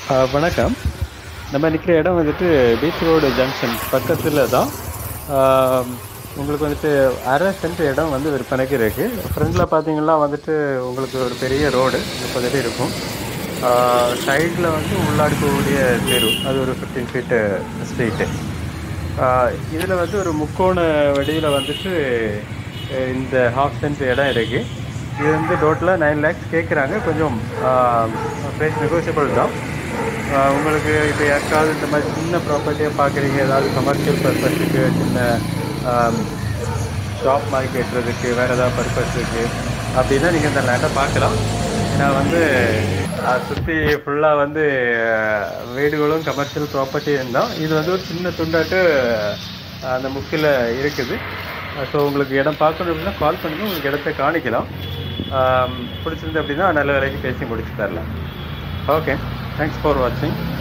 ஆ, வணக்கம் நம்ம நிற்கிற இடம் வந்துட்டு பீச் ரோடு ஜங்ஷன் பக்கத்தில் தான் ஆம், உங்களுக்கு வந்துட்டு அரை சென்ட் இடம் வந்து விற்பனைக்கு இருக்குது ஃப்ரண்டில் பார்த்தீங்கன்னா வந்துட்டு உங்களுக்கு ஒரு பெரிய ரோடு முப்பது இருக்கும் சைடில் வந்து உள்ளாடி போகக்கூடிய தெரு அது ஒரு ஃபிஃப்டீன் ஃபீட்டு ஸ்ட்ரீட்டு இதில் வந்து ஒரு முக்கோண வடிவில் வந்துட்டு அஹ், இந்த ஹாஃப் சென்ட் இடம் இருக்குது இது வந்து டோட்டலாக நைன் லேக்ஸ் கேட்குறாங்க கொஞ்சம் ப்ரைஸ் நெகோசியபிள் தான் ஆஹ் உங்களுக்கு இப்போ யாருக்காவது இந்த மாதிரி சின்ன ப்ராப்பர்ட்டியாக பார்க்குறீங்க ஏதாவது கமர்ஷியல் பர்பஸுக்கு சின்ன ஷாப் மாதிரி கட்டுறதுக்கு வேறு ஏதாவது பர்பஸுக்கு அப்படின்னா நீங்கள் இந்த லேண்டை பார்க்கலாம் ஏன்னா வந்து அதை சுற்றி ஃபுல்லாக வந்து ஆஹ், வீடுகளும் கமர்ஷியல் ப்ராப்பர்ட்டியும் தான் இது வந்து ஒரு சின்ன துண்டாட்டு ஆஹ், அந்த முக்கில் இருக்குது ஸோ உங்களுக்கு இடம் பார்க்கணும் அப்படின்னா கால் பண்ணுங்க உங்களுக்கு இடத்த காணிக்கலாம் ஆம், பிடிச்சிருந்து அப்படின்னா நல்ல விலைக்கு பேசி முடிச்சு தரலாம் ஓகே தேங்க்ஸ் ஃபார் வாட்சிங்